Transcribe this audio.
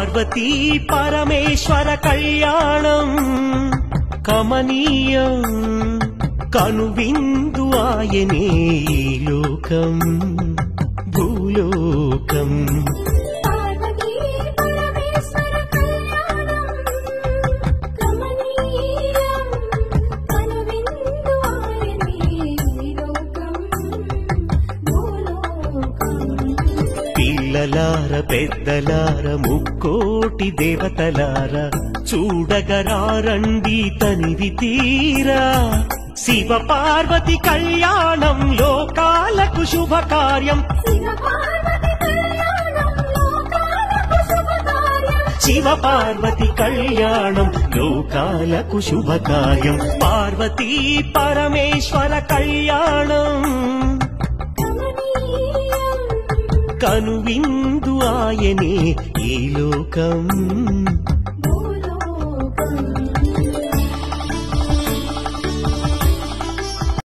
పార్వతీ పరమేశ్వర కళ్యాణం కమనీయం కనువిందు ఆయనే ఈ లోకం భూలోకం పార్వతీ పరమేశ్వర కళ్యాణం కమనీయం కనువిందు ఆయనే ఈ లోకం భూలోకం పిల్లలార పెద్దలార ముక్కోటి దేవతలార చూడగరారండి తనివి తీరా శివ పార్వతి కళ్యాణం లోకాలకు శుభకార్యం శివ పార్వతి కళ్యాణం లోకాలకు శుభకార్యం శివ పార్వతి కళ్యాణం లోకాలకు శుభకార్యం పార్వతీ పరమేశ్వర కళ్యాణం కమనీయం కనువిందు ఆయనే ఈ లోకం భూ